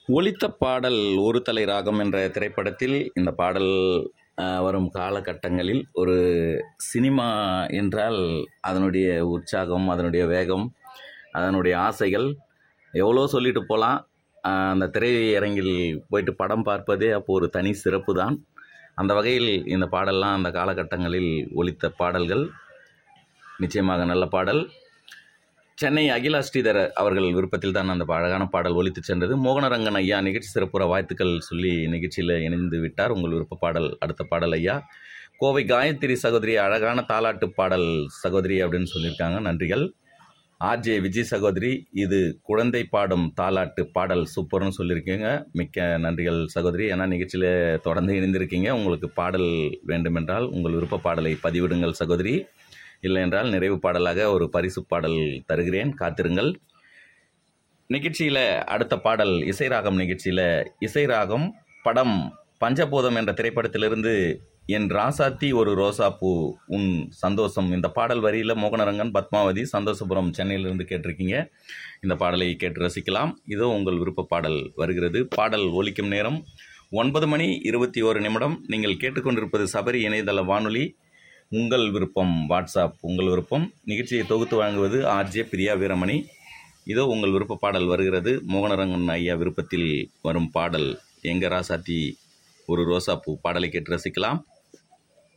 ஒலித்த பாடல் ஒரு தலை ராகம் என்ற திரைப்படத்தில் இந்த பாடல் அஹ், வரும் காலகட்டங்களில் ஒரு சினிமா என்றால் அதனுடைய உற்சாகம் அதனுடைய வேகம் அதனுடைய ஆசைகள் எவ்வளோ சொல்லிட்டு போகலாம் அந்த திரையரங்கில் போயிட்டு படம் பார்ப்பதே அப்போ ஒரு தனி சிறப்பு தான் அந்த வகையில் இந்த பாடல்லாம் அந்த காலகட்டங்களில் ஒலித்த பாடல்கள் நிச்சயமாக நல்ல பாடல் சென்னை அகிலா ஸ்ரீதர் அவர்கள் விருப்பத்தில் தான் அந்த அழகான பாடல் ஒலித்து சென்றது மோகனரங்கன் ஐயா நிகழ்ச்சி சிறப்புற வாழ்த்துக்கள் சொல்லி நிகழ்ச்சியில் இணைந்து விட்டார் உங்கள் விருப்ப பாடல் அடுத்த பாடல் ஐயா கோவை காயத்ரி சகோதரி அழகான தாலாட்டு பாடல் சகோதரி அப்படின்னு சொல்லியிருக்காங்க நன்றிகள் ஆர்ஜே விஜய் சகோதரி இது குழந்தை பாடும் தாலாட்டு பாடல் சூப்பர்னு சொல்லியிருக்கீங்க மிக்க நன்றிகள் சகோதரி ஏன்னா நிகழ்ச்சியில் தொடர்ந்து இணைந்திருக்கீங்க உங்களுக்கு பாடல் வேண்டுமென்றால் உங்கள் விருப்ப பாடலை பதிவிடுங்கள் சகோதரி இல்லை என்றால் நிறைவு பாடலாக ஒரு பரிசு பாடல் தருகிறேன் காத்திருங்கள் நிகழ்ச்சியில் அடுத்த பாடல் இசை ராகம் நிகழ்ச்சியில் இசை ராகம் படம் பஞ்சபூதம் என்ற திரைப்படத்திலிருந்து என் ராசாத்தி ஒரு ரோசாப்பூ உன் சந்தோஷம் இந்த பாடல் வரியில் மோகனரங்கன் பத்மாவதி சந்தோஷபுரம் சென்னையிலிருந்து கேட்டிருக்கீங்க இந்த பாடலை கேட்டு ரசிக்கலாம் இதோ உங்கள் விருப்ப பாடல் வருகிறது பாடல் ஒலிக்கும் நேரம் ஒன்பது மணி இருபத்தி ஓரு நிமிடம் நீங்கள் கேட்டுக்கொண்டிருப்பது சபரி இணையதள வானொலி உங்கள் விருப்பம் வாட்ஸ்அப் உங்கள் விருப்பம் நிகழ்ச்சியை தொகுத்து வழங்குவது ஆர்ஜே பிரியா வீரமணி இதோ உங்கள் விருப்ப பாடல் வருகிறது மோகனரங்கன் ஐயா விருப்பத்தில் வரும் பாடல் எங்க ராசாத்தி ஒரு ரோசாப்பூ பாடலை கேட்டு ரசிக்கலாம்